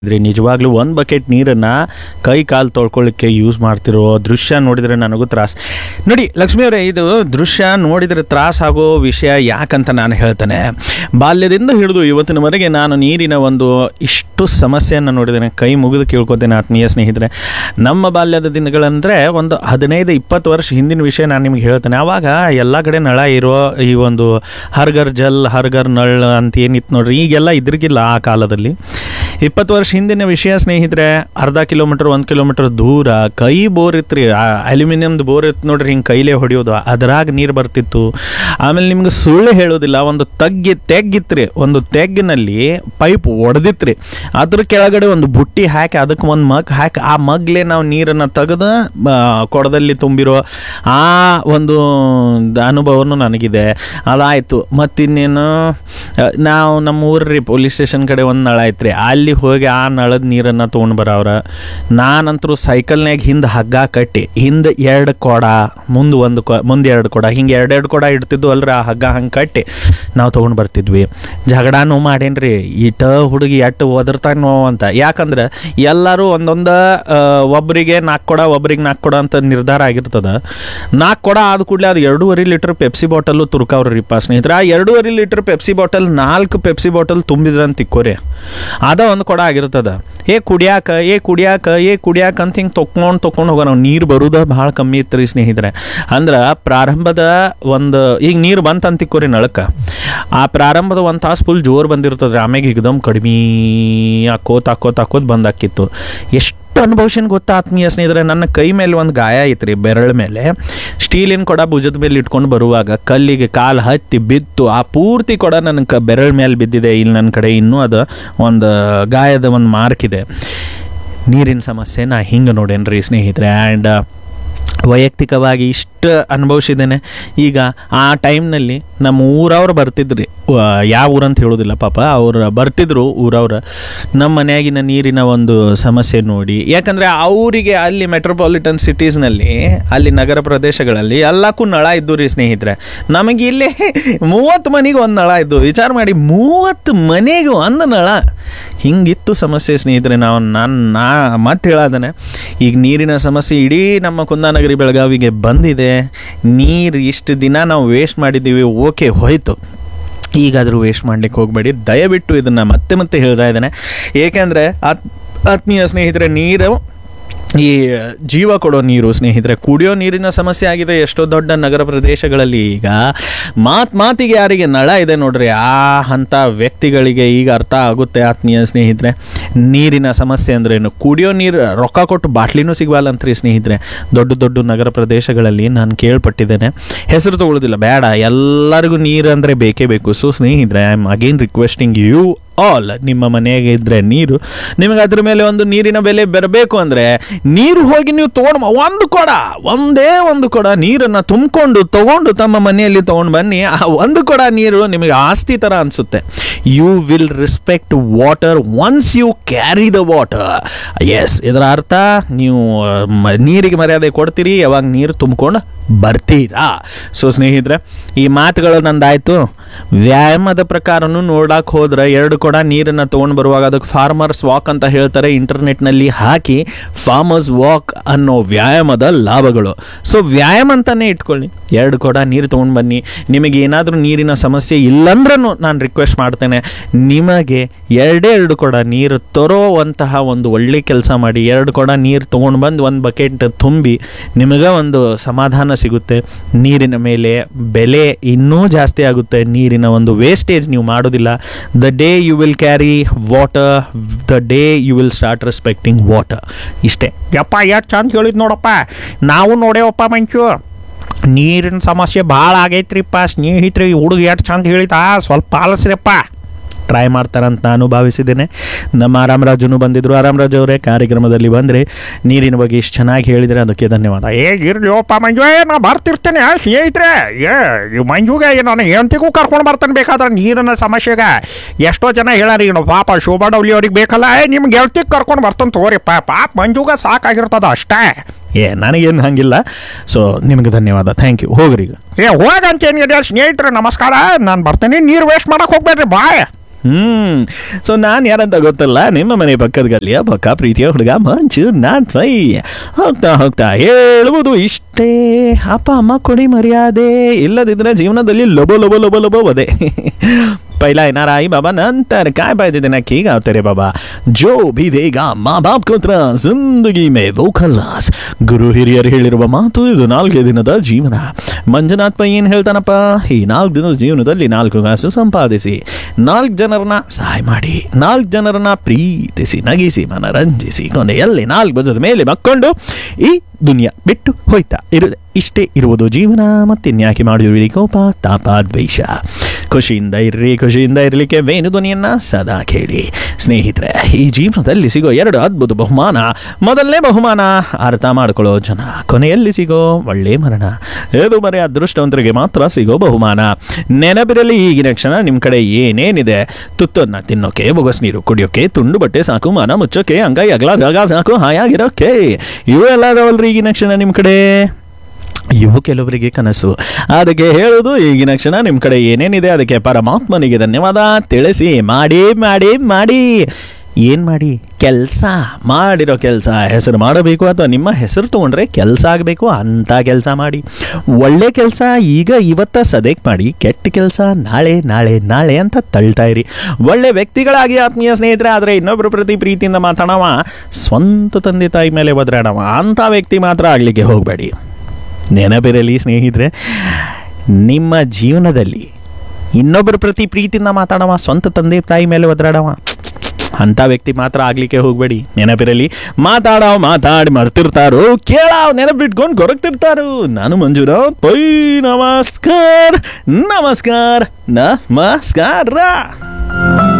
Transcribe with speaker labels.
Speaker 1: ಇದ್ರಿ ನಿಜವಾಗ್ಲೂ ಒಂದು ಬಕೆಟ್ ನೀರನ್ನು ಕೈ ಕಾಲು ತೊಳ್ಕೊಳ್ಳಿಕ್ಕೆ ಯೂಸ್ ಮಾಡ್ತಿರೋ ದೃಶ್ಯ ನೋಡಿದರೆ ನನಗೂ ತ್ರಾಸ ನೋಡಿ ಲಕ್ಷ್ಮಿ ಅವರೇ ಇದು ದೃಶ್ಯ ನೋಡಿದರೆ ತ್ರಾಸ ಆಗೋ ವಿಷಯ ಯಾಕಂತ ನಾನು ಹೇಳ್ತೇನೆ ಬಾಲ್ಯದಿಂದ ಹಿಡಿದು ಇವತ್ತಿನವರೆಗೆ ನಾನು ನೀರಿನ ಒಂದು ಇಷ್ಟು ಸಮಸ್ಯೆಯನ್ನು ನೋಡಿದ್ದೇನೆ ಕೈ ಮುಗಿದು ಕೇಳ್ಕೊತೇನೆ ಆತ್ಮೀಯ ಸ್ನೇಹಿತರೆ ನಮ್ಮ ಬಾಲ್ಯದ ದಿನಗಳಂದರೆ ಒಂದು ಹದಿನೈದು ಇಪ್ಪತ್ತು ವರ್ಷ ಹಿಂದಿನ ವಿಷಯ ನಾನು ನಿಮ್ಗೆ ಹೇಳ್ತೇನೆ ಆವಾಗ ಎಲ್ಲ ಕಡೆ ನಳ ಇರೋ ಈ ಒಂದು ಹರ್ಗರ್ ಜಲ್ ಹರ್ಗರ್ ನಳ್ ಅಂತ ಏನಿತ್ತು ನೋಡ್ರಿ ಈಗೆಲ್ಲ ಇದ್ರಿಗಿಲ್ಲ ಆ ಕಾಲದಲ್ಲಿ ಇಪ್ಪತ್ತು ವರ್ಷ ಹಿಂದಿನ ವಿಷಯ ಸ್ನೇಹಿತರೆ ಅರ್ಧ ಕಿಲೋಮೀಟರ್ ಒಂದು ಕಿಲೋಮೀಟರ್ ದೂರ ಕೈ ಬೋರ್ ಇತ್ತು ರೀ ಅಲ್ಯೂಮಿನಿಯಮ್ದು ಬೋರ್ ಇತ್ತು ನೋಡ್ರಿ ಹಿಂಗೆ ಕೈಲೇ ಹೊಡೆಯೋದು ಅದ್ರಾಗ ನೀರು ಬರ್ತಿತ್ತು ಆಮೇಲೆ ನಿಮ್ಗೆ ಸುಳ್ಳು ಹೇಳೋದಿಲ್ಲ ಒಂದು ತಗ್ಗಿ ತೆಗ್ಗಿತ್ತು ರೀ ಒಂದು ತೆಗ್ಗಿನಲ್ಲಿ ಪೈಪ್ ಒಡೆದಿತ್ತು ರೀ ಅದ್ರ ಕೆಳಗಡೆ ಒಂದು ಬುಟ್ಟಿ ಹಾಕಿ ಅದಕ್ಕೆ ಒಂದು ಮಗ್ ಹಾಕಿ ಆ ಮಗ್ಲೇ ನಾವು ನೀರನ್ನು ತೆಗೆದು ಕೊಡದಲ್ಲಿ ತುಂಬಿರೋ ಆ ಒಂದು ಅನುಭವನೂ ನನಗಿದೆ ಅದಾಯಿತು ಮತ್ತಿನ್ನೇನು ಆ, ನಾವು ನಮ್ಮ ಊರ್ರಿ ಪೊಲೀಸ್ ಸ್ಟೇಷನ್ ಕಡೆ ಒಂದು ನಳ ಐತ್ರಿ ಅಲ್ಲಿ ಹೋಗಿ ಆ ನಳದ ನೀರನ್ನು ತೊಗೊಂಡು ಬರವ್ರ ನಾನಂತರೂ ಸೈಕಲ್ನ್ಯಾಗ ಹಿಂದೆ ಹಗ್ಗ ಕಟ್ಟಿ ಹಿಂದೆ ಎರಡು ಕೊಡ ಮುಂದೆ ಒಂದು ಕೊ ಮುಂದೆ ಎರಡು ಕೊಡ ಹಿಂಗೆ ಎರಡೆರಡು ಕೊಡ ಇಡ್ತಿದ್ವು ಅಲ್ರಿ ಆ ಹಗ್ಗ ಹಂಗೆ ಕಟ್ಟಿ ನಾವು ತೊಗೊಂಡು ಬರ್ತಿದ್ವಿ ಜಗಳನೂ ಮಾಡೇನ್ರಿ ಇಟ ಹುಡುಗಿ ಎಟ್ಟು ಒದರ್ತಾನೋ ಅಂತ ಯಾಕಂದ್ರೆ ಎಲ್ಲರೂ ಒಂದೊಂದು ಆ, ಒಬ್ರಿಗೆ ನಾಲ್ಕು ಕೊಡ ಒಬ್ರಿಗೆ ನಾಲ್ಕು ಕೊಡ ಅಂತ ನಿರ್ಧಾರ ಆಗಿರ್ತದ ನಾಲ್ಕು ಕೊಡ ಆದ ಕೂಡಲೇ ಅದು ಎರಡೂವರೆ ಲೀಟರ್ ಪೆಪ್ಸಿ ಬಾಟಲ್ಲು ತುರ್ಕವ್ರಿಪ್ಪ ಸ್ನೇಹಿತರೆ ಆ ಎರಡೂವರೆ ಲೀಟರ್ ಪೆಪ್ಸಿ ಬಾಟಲ್ ನಾಲ್ಕು ಪೆಪ್ಸಿ ಬಾಟಲ್ ತುಂಬಿದ್ರಂತ ತಿಕ್ಕೋರಿ ಅದ ಒಂದು ಕೊಡ ಆಗಿರ್ತದ ಏ ಕುಡಿಯಾಕ ಏ ಕುಡಿಯಾಕ ಏ ಕುಡಿಯಾಕ ಅಂತ ಹಿಂಗೆ ತೊಕೊಂಡು ತೊಕೊಂಡು ಹೋಗೋಣ ನೀರು ಬರುದ ಭಾಳ ಕಮ್ಮಿ ಇತ್ತು ರೀ ಸ್ನೇಹಿತರೆ ಅಂದ್ರೆ ಪ್ರಾರಂಭದ ಒಂದು ಈಗ ನೀರು ಬಂತ ಅಂತ ತಿಕ್ಕೋರಿ ನಳಕ್ಕೆ ಆ ಪ್ರಾರಂಭದ ಒಂದು ತಾಸು ಫುಲ್ ಜೋರು ಬಂದಿರ್ತದೆ ರೀ ಆಮ್ಯಾಗ ಇಕ್ದಮ್ ಕಡಿಮೆ ಹಾಕೋತ್ ಹಾಕೋತ್ ಹಾಕೋತ್ ಬಂದಾಕಿತ್ತು ಎಷ್ಟು ಅನುಭವಿಸಿನ ಗೊತ್ತಾ ಆತ್ಮೀಯ ಸ್ನೇಹಿತರೆ ನನ್ನ ಕೈ ಮೇಲೆ ಒಂದು ಗಾಯ ಐತ್ರಿ ಬೆರಳ ಮೇಲೆ ಸ್ಟೀಲಿನ ಕೊಡ ಭುಜದ ಮೇಲೆ ಇಟ್ಕೊಂಡು ಬರುವಾಗ ಕಲ್ಲಿಗೆ ಕಾಲು ಹತ್ತಿ ಬಿತ್ತು ಆ ಪೂರ್ತಿ ಕೊಡ ನನ್ನ ಕ ಬೆರಳ ಮೇಲೆ ಬಿದ್ದಿದೆ ಇಲ್ಲಿ ನನ್ನ ಕಡೆ ಇನ್ನೂ ಅದು ಒಂದು ಗಾಯದ ಒಂದು ಮಾರ್ಕ್ ಇದೆ ನೀರಿನ ಸಮಸ್ಯೆ ನಾ ಹಿಂಗೆ ನೋಡೇನ್ರಿ ಸ್ನೇಹಿತರೆ ಆ್ಯಂಡ್ ವೈಯಕ್ತಿಕವಾಗಿ ಇಷ್ಟು ಅನುಭವಿಸಿದ್ದೇನೆ ಈಗ ಆ ಟೈಮ್ನಲ್ಲಿ ನಮ್ಮ ಊರವ್ರು ಬರ್ತಿದ್ರಿ ವ- ಯಾವ ಊರಂತ ಹೇಳೋದಿಲ್ಲ ಪಾಪ ಅವ್ರು ಬರ್ತಿದ್ರು ಊರವ್ರು ನಮ್ಮ ಮನೆಯಾಗಿನ ನೀರಿನ ಒಂದು ಸಮಸ್ಯೆ ನೋಡಿ ಯಾಕಂದರೆ ಅವರಿಗೆ ಅಲ್ಲಿ ಮೆಟ್ರೋಪಾಲಿಟನ್ ಸಿಟೀಸ್ನಲ್ಲಿ ಅಲ್ಲಿ ನಗರ ಪ್ರದೇಶಗಳಲ್ಲಿ ಎಲ್ಲಕ್ಕೂ ನಳ ಇದ್ದು ರೀ ಸ್ನೇಹಿತರೆ ನಮಗೆ ಇಲ್ಲಿ ಮೂವತ್ತು ಮನೆಗೆ ಒಂದು ನಳ ಇದ್ದು ವಿಚಾರ ಮಾಡಿ ಮೂವತ್ತು ಮನೆಗೆ ಒಂದು ನಳ ಹಿಂಗಿತ್ತು ಸಮಸ್ಯೆ ಸ್ನೇಹಿತರೆ ನಾವು ನಾನು ನಾ ಮತ್ತೆ ಹೇಳೋದನೆ ಈಗ ನೀರಿನ ಸಮಸ್ಯೆ ಇಡೀ ನಮ್ಮ ಕುಂದಾನಗರಿ ಬೆಳಗಾವಿಗೆ ಬಂದಿದೆ ನೀರು ಇಷ್ಟು ದಿನ ನಾವು ವೇಸ್ಟ್ ಮಾಡಿದ್ದೀವಿ ಓಕೆ ಹೋಯ್ತು ಈಗಾದರೂ ವೇಸ್ಟ್ ಮಾಡ್ಲಿಕ್ಕೆ ಹೋಗಬೇಡಿ ದಯವಿಟ್ಟು ಇದನ್ನು ಮತ್ತೆ ಮತ್ತೆ ಹೇಳ್ತಾ ಇದ್ದೇನೆ ಏಕೆಂದರೆ ಆತ್ ಆತ್ಮೀಯ ಸ್ನೇಹಿತರೆ ನೀರು ಈ ಜೀವ ಕೊಡೋ ನೀರು ಸ್ನೇಹಿತರೆ ಕುಡಿಯೋ ನೀರಿನ ಸಮಸ್ಯೆ ಆಗಿದೆ ಎಷ್ಟೋ ದೊಡ್ಡ ನಗರ ಪ್ರದೇಶಗಳಲ್ಲಿ ಈಗ ಮಾತ್ ಮಾತಿಗೆ ಯಾರಿಗೆ ನಳ ಇದೆ ನೋಡ್ರಿ ಆ ಅಂಥ ವ್ಯಕ್ತಿಗಳಿಗೆ ಈಗ ಅರ್ಥ ಆಗುತ್ತೆ ಆತ್ಮೀಯ ಸ್ನೇಹಿತರೆ ನೀರಿನ ಸಮಸ್ಯೆ ಅಂದ್ರೇನು ಕುಡಿಯೋ ನೀರು ರೊಕ್ಕ ಕೊಟ್ಟು ಬಾಟ್ಲಿನೂ ಸಿಗವಲ್ಲಂತ್ರಿ ಸ್ನೇಹಿತರೆ ದೊಡ್ಡ ದೊಡ್ಡ ನಗರ ಪ್ರದೇಶಗಳಲ್ಲಿ ನಾನು ಕೇಳ್ಪಟ್ಟಿದ್ದೇನೆ ಹೆಸರು ತಗೊಳ್ಳೋದಿಲ್ಲ ಬೇಡ ಎಲ್ಲರಿಗೂ ನೀರು ಅಂದರೆ ಬೇಕೇ ಬೇಕು ಸೊ ಸ್ನೇಹಿತರೆ I am again requesting you all ನಿಮ್ಮ ಮನೆಗೆ ಇದ್ದರೆ ನೀರು ನಿಮಗೆ ಅದ್ರ ಮೇಲೆ ಒಂದು ನೀರಿನ ಬೆಲೆ ಬರಬೇಕು ಅಂದರೆ ನೀರು ಹೋಗಿ ನೀವು ತೊಗೊಂಡು ಒಂದು ಕೊಡ ಒಂದೇ ಒಂದು ಕೊಡ ನೀರನ್ನು ತುಂಬಿಕೊಂಡು ತಗೊಂಡು ತಮ್ಮ ಮನೆಯಲ್ಲಿ ತೊಗೊಂಡು ಬನ್ನಿ ಆ ಒಂದು ಕೊಡ ನೀರು ನಿಮಗೆ ಆಸ್ತಿ ಥರ ಅನಿಸುತ್ತೆ you will respect water once you carry the water as ಇದರ ಅರ್ಥ ನೀವು ಮ- ನೀರಿಗೆ ಮರ್ಯಾದೆ ಕೊಡ್ತೀರಿ ಯಾವಾಗ ನೀರು ತುಂಬಿಕೊಂಡು ಬರ್ತೀರಾ ಸೊ ಸ್ನೇಹಿತರೆ ಈ ಮಾತುಗಳು ನಂದಾಯ್ತು ವ್ಯಾಯಾಮದ ಪ್ರಕಾರನೂ ನೋಡಕ್ಕೆ ಹೋದ್ರೆ ಎರಡು ಕೊಡ ನೀರನ್ನು ತೊಗೊಂಡು ಬರುವಾಗ ಅದಕ್ಕೆ ಫಾರ್ಮರ್ಸ್ ವಾಕ್ ಅಂತ ಹೇಳ್ತಾರೆ ಇಂಟರ್ನೆಟ್ನಲ್ಲಿ ಹಾಕಿ ಫಾರ್ಮರ್ಸ್ ವಾಕ್ ಅನ್ನೋ ವ್ಯಾಯಾಮದ ಲಾಭಗಳು ಸೊ ವ್ಯಾಯಾಮ ಅಂತಾನೆ ಇಟ್ಕೊಳ್ಳಿ ಎರಡು ಕೊಡ ನೀರು ತೊಗೊಂಡು ಬನ್ನಿ ನಿಮಗೆ ಏನಾದರೂ ನೀರಿನ ಸಮಸ್ಯೆ ಇಲ್ಲಂದ್ರೂ ನಾನು ರಿಕ್ವೆಸ್ಟ್ ಮಾಡ್ತೇನೆ ನಿಮಗೆ ಎರಡೇ ಎರಡು ಕೊಡ ನೀರು ತರೋವಂತಹ ಒಂದು ಒಳ್ಳೆ ಕೆಲಸ ಮಾಡಿ ಎರಡು ಕೊಡ ನೀರು ತೊಗೊಂಡು ಬಂದು ಒಂದು ಬಕೆಟ್ ತುಂಬಿ ನಿಮಗೆ ಒಂದು ಸಮಾಧಾನ ಸಿಗುತ್ತೆ ನೀರಿನ ಮೇಲೆ ಬೆಲೆ ಇನ್ನೂ ಜಾಸ್ತಿ ಆಗುತ್ತೆ ನೀರಿನ ಒಂದು ವೇಸ್ಟೇಜ್ ನೀವು ಮಾಡೋದಿಲ್ಲ the day you will carry water the day you will start respecting water ಇಷ್ಟೇ ಯಪ್ಪ ಎಷ್ಟು ಚಂದ ಹೇಳಿದ್ ನೋಡಪ್ಪ ನಾವು ನೋಡೇವಪ್ಪ ಮಂಚು ನೀರಿನ ಸಮಸ್ಯೆ ಭಾಳ ಆಗೈತ್ರಿಪ್ಪ ಸ್ನೇಹಿತರೆ ಈ ಹುಡುಗ ಎಷ್ಟು ಚಂದ ಹೇಳಿದ ಸ್ವಲ್ಪ ಆಲಸ್ರಿಯಪ್ಪ ಟ್ರೈ ಮಾಡ್ತಾರಂತ ನಾನು ಭಾವಿಸಿದ್ದೇನೆ ನಮ್ಮ ಆರಾಮರಾಜನು ಬಂದಿದ್ರು ಆರಾಮರಾಜ್ ಅವರೇ ಕಾರ್ಯಕ್ರಮದಲ್ಲಿ ಬಂದರೆ ನೀರಿನ ಬಗ್ಗೆ ಇಷ್ಟು ಚೆನ್ನಾಗಿ ಹೇಳಿದರೆ ಅದಕ್ಕೆ ಧನ್ಯವಾದ
Speaker 2: ಏ ಇರ್ಲಿ ಓಪ ಮಂಜು ಏ ನಾ ಬರ್ತಿರ್ತೇನೆ ಸ್ನೇಹಿತರೆ ಏ ಈ ಮಂಜುಗೆ ನಾನು ಹೆಂಡತಿಗೂ ಕರ್ಕೊಂಡು ಬರ್ತಾನೆ ಬೇಕಾದ್ರೆ ನೀರಿನ ಸಮಸ್ಯೆಗೆ ಎಷ್ಟೋ ಜನ ಹೇಳಾರಿ ಈಗ ಪಾಪ ಶೋಭಾ ಡೌಲಿ ಅವ್ರಿಗೆ ಬೇಕಲ್ಲ ಏ ನಿಮ್ಮ ಗೆಳತಿಗೆ ಕರ್ಕೊಂಡು ಬರ್ತಾನೆ ತಗೋರಿಪ್ಪ ಪಾಪ ಮಂಜುಗೆ ಸಾಕಾಗಿರ್ತದ ಅಷ್ಟೇ
Speaker 1: ಏ ನನಗೇನು ಹಂಗಿಲ್ಲ ಸೊ ನಿಮಗೆ ಧನ್ಯವಾದ ಥ್ಯಾಂಕ್ ಯು ಹೋಗ್ರಿ ಈಗ
Speaker 2: ಏ ಹೋಗಂತೇನಿದೆ ಸ್ನೇಹಿತರೆ ನಮಸ್ಕಾರ ನಾನು ಬರ್ತೇನೆ ನೀರು ವೇಸ್ಟ್ ಮಾಡಕ್ಕೆ ಹೋಗ್ಬೇಡ್ರಿ ಬಾಯ್
Speaker 1: ಹ್ಮ್ ಸೊ ನಾನು ಯಾರಂತ ಗೊತ್ತಲ್ಲ ನಿಮ್ಮ ಮನೆ ಪಕ್ಕದ ಗಲ್ಲಿಯ ಪಕ್ಕ ಪ್ರೀತಿಯ ಹುಡುಗ ಮಂಜು ನಾನ್ ಫೈ ಹೋಗ್ತಾ ಹೋಗ್ತಾ ಹೇಳುವುದು ಇಷ್ಟೇ ಅಪ್ಪ ಅಮ್ಮ ಕೊಡಿ ಮರ್ಯಾದೆ ಇಲ್ಲದಿದ್ರೆ ಜೀವನದಲ್ಲಿ ಲೊಬೋ ಲೊಬೋ ಲೊಬೋ ಲೊಬೋ ಬದೆ पहला एनआरआई बाबा नंतर काय पाहिजे त्यांना की गाव तेरे बाबा जो भी देगा ಮಾ ಬಾಪ್ ಕೋತ್ರ ಜಿಂದಗಿ ಮೇ ವೋ ಖಲ್ಲಾಸ್ ಗುರು ಹಿರಿಯರು ಹೇಳಿರುವ ಮಾತು ಇದು ನಾಲ್ಕೇ ದಿನದ ಜೀವನ ಮಂಜುನಾಥ್ ಪೈ ಏನು ಹೇಳ್ತಾನಪ್ಪ ಈ ನಾಲ್ಕು ದಿನದ ಜೀವನದಲ್ಲಿ ನಾಲ್ಕು ಕಾಸು ಸಂಪಾದಿಸಿ ನಾಲ್ಕು ಜನರನ್ನ ಸಹಾಯ ಮಾಡಿ ನಾಲ್ಕು ಜನರನ್ನ ಪ್ರೀತಿಸಿ ನಗಿಸಿ ಮನರಂಜಿಸಿ ಕೊನೆಯಲ್ಲಿ ನಾಲ್ಕು ಬಜದ ಮೇಲೆ ಮಕ್ಕೊಂಡು ಈ ದುನಿಯಾ ಬಿಟ್ಟು ಹೋಯ್ತಾ ಇರುದೆ ಇಷ್ಟೇ ಇರುವುದು ಜೀವನ ಮತ್ತಿನ್ಯಾಕೆ ಮಾಡಿರುವಿರಿ ಕೋಪ ತಾಪ ದ್ವೇಷ ಖುಷಿಯಿಂದ ಇರ್ರಿ ಖುಷಿಯಿಂದ ಇರಲಿಕ್ಕೆ ವೇಣು ಧ್ವನಿಯನ್ನ ಸದಾ ಕೇಳಿ ಸ್ನೇಹಿತರೆ ಈ ಜೀವನದಲ್ಲಿ ಸಿಗೋ ಎರಡು ಅದ್ಭುತ ಬಹುಮಾನ ಮೊದಲನೇ ಬಹುಮಾನ ಅರ್ಥ ಮಾಡ್ಕೊಳ್ಳೋ ಜನ ಕೊನೆಯಲ್ಲಿ ಸಿಗೋ ಒಳ್ಳೆ ಮರಣ ಇದು ಬರೀ ಅದೃಷ್ಟವಂತರಿಗೆ ಮಾತ್ರ ಸಿಗೋ ಬಹುಮಾನ ನೆನಪಿರಲಿ ಈಗಿನ ಕ್ಷಣ ನಿಮ್ಮ ಕಡೆ ಏನೇನಿದೆ ತುತ್ತನ್ನ ತಿನ್ನೋಕೆ ಬೊಗಸ್ ನೀರು ಕುಡಿಯೋಕೆ ತುಂಡು ಬಟ್ಟೆ ಸಾಕು ಮನ ಮುಚ್ಚೋಕೆ ಅಂಗೈ ಅಗಲ ಜಾಗ ಸಾಕು ಹಾಯಾಗಿರೋಕೆ ಇವೆಲ್ಲ ಅದಾವಲ್ರಿ ಈಗಿನ ಕ್ಷಣ ನಿಮ್ಮ ಕಡೆ ಇವು ಕೆಲವರಿಗೆ ಕನಸು ಅದಕ್ಕೆ ಹೇಳೋದು ಈಗಿನ ಕ್ಷಣ ನಿಮ್ಮ ಕಡೆ ಏನೇನಿದೆ ಅದಕ್ಕೆ ಪರಮಾತ್ಮನಿಗೆ ಧನ್ಯವಾದ ತಿಳಿಸಿ ಮಾಡಿ ಮಾಡಿ ಮಾಡಿ ಏನು ಮಾಡಿ ಕೆಲಸ ಮಾಡಿರೋ ಕೆಲಸ ಹೆಸರು ಮಾಡಬೇಕು ಅಥವಾ ನಿಮ್ಮ ಹೆಸರು ತೊಗೊಂಡ್ರೆ ಕೆಲಸ ಆಗಬೇಕು ಅಂಥ ಕೆಲಸ ಮಾಡಿ ಒಳ್ಳೆ ಕೆಲಸ ಈಗ ಇವತ್ತ ಸದೇಕ್ ಮಾಡಿ ಕೆಟ್ಟ ಕೆಲಸ ನಾಳೆ ನಾಳೆ ನಾಳೆ ಅಂತ ತಳ್ತಾ ಇರಿ ಒಳ್ಳೆ ವ್ಯಕ್ತಿಗಳಾಗಿ ಆತ್ಮೀಯ ಸ್ನೇಹಿತರೆ ಆದರೆ ಇನ್ನೊಬ್ಬರ ಪ್ರತಿ ಪ್ರೀತಿಯಿಂದ ಮಾತಾಡವ ಸ್ವಂತ ತಂದೆ ತಾಯಿ ಮೇಲೆ ಒದರಾಡವ ಅಂಥ ವ್ಯಕ್ತಿ ಮಾತ್ರ ಆಗಲಿಕ್ಕೆ ಹೋಗಬೇಡಿ ನೆನಪಿರಲಿ ಸ್ನೇಹಿತರೆ ನಿಮ್ಮ ಜೀವನದಲ್ಲಿ ಇನ್ನೊಬ್ಬರ ಪ್ರತಿ ಪ್ರೀತಿಯಿಂದ ಮಾತಾಡವ ಸ್ವಂತ ತಂದೆ ತಾಯಿ ಮೇಲೆ ಒದರಾಡವ ಅಂಥ ವ್ಯಕ್ತಿ ಮಾತ್ರ ಆಗ್ಲಿಕ್ಕೆ ಹೋಗಬೇಡಿ ನೆನಪಿರಲಿ ಮಾತಾಡವ ಮಾತಾಡಿ ಮರ್ತಿರ್ತಾರೋ ಕೇಳಾವ್ ನೆನಪಿಟ್ಕೊಂಡು ಕೊರಗ್ತಿರ್ತಾರೋ ನಾನು ಮಂಜುನಾಥ್ ಪೈ ನಮಸ್ಕಾರ ನಮಸ್ಕಾರ ನಮಸ್ಕಾರ